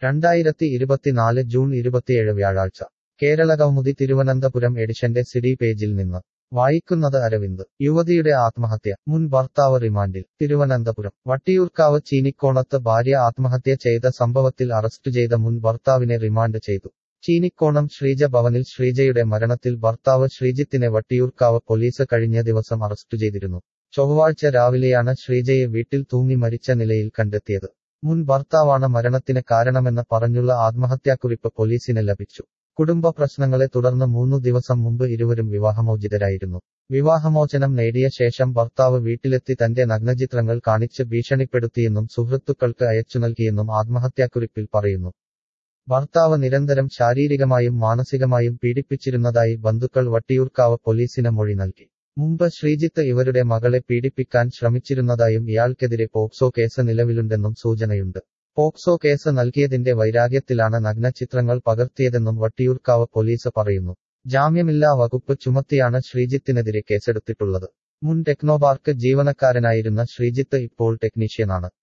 രണ്ടായിരത്തി ഇരുപത്തിനാല് ജൂൺ ഇരുപത്തിയേഴ് വ്യാഴാഴ്ച കേരളകൗമുദി തിരുവനന്തപുരം എഡിഷന്റെ സിഡി പേജിൽ നിന്ന് വായിക്കുന്നത് അരവിന്ദ് യുവതിയുടെ ആത്മഹത്യ മുൻ ഭർത്താവ് റിമാൻഡിൽ തിരുവനന്തപുരം വട്ടിയൂർക്കാവ് ചീനിക്കോണത്ത് ഭാര്യ ആത്മഹത്യ ചെയ്ത സംഭവത്തിൽ അറസ്റ്റ് ചെയ്ത മുൻ ഭർത്താവിനെ റിമാൻഡ് ചെയ്തു ചീനിക്കോണം ശ്രീജ ഭവനിൽ ശ്രീജയുടെ മരണത്തിൽ ഭർത്താവ് ശ്രീജിത്തിനെ വട്ടിയൂർക്കാവ് പോലീസ് കഴിഞ്ഞ ദിവസം അറസ്റ്റ് ചെയ്തിരുന്നു ചൊവ്വാഴ്ച രാവിലെയാണ് ശ്രീജയെ വീട്ടിൽ തൂങ്ങി മരിച്ച നിലയിൽ കണ്ടെത്തിയത് മുൻ ഭർത്താവാണ് മരണത്തിന് കാരണമെന്ന് പറഞ്ഞുള്ള ആത്മഹത്യാക്കുറിപ്പ് പോലീസിന് ലഭിച്ചു കുടുംബ പ്രശ്നങ്ങളെ തുടർന്ന് മൂന്നു ദിവസം മുമ്പ് ഇരുവരും വിവാഹമോചിതരായിരുന്നു വിവാഹമോചനം നേടിയ ശേഷം ഭർത്താവ് വീട്ടിലെത്തി തന്റെ നഗ്നചിത്രങ്ങൾ കാണിച്ച് ഭീഷണിപ്പെടുത്തിയെന്നും സുഹൃത്തുക്കൾക്ക് അയച്ചു നൽകിയെന്നും ആത്മഹത്യാക്കുറിപ്പിൽ പറയുന്നു ഭർത്താവ് നിരന്തരം ശാരീരികമായും മാനസികമായും പീഡിപ്പിച്ചിരുന്നതായി ബന്ധുക്കൾ വട്ടിയൂർക്കാവ് പോലീസിന് മൊഴി നൽകി മുമ്പ് ശ്രീജിത്ത് ഇവരുടെ മകളെ പീഡിപ്പിക്കാൻ ശ്രമിച്ചിരുന്നതായും ഇയാൾക്കെതിരെ പോക്സോ കേസ് നിലവിലുണ്ടെന്നും സൂചനയുണ്ട് പോക്സോ കേസ് നൽകിയതിന്റെ വൈരാഗ്യത്തിലാണ് നഗ്ന ചിത്രങ്ങൾ പകർത്തിയതെന്നും വട്ടിയൂർക്കാവ് പോലീസ് പറയുന്നു ജാമ്യമില്ലാ വകുപ്പ് ചുമത്തിയാണ് ശ്രീജിത്തിനെതിരെ കേസെടുത്തിട്ടുള്ളത് മുൻ ടെക്നോപാർക്ക് ജീവനക്കാരനായിരുന്ന ശ്രീജിത്ത് ഇപ്പോൾ ടെക്നീഷ്യനാണ്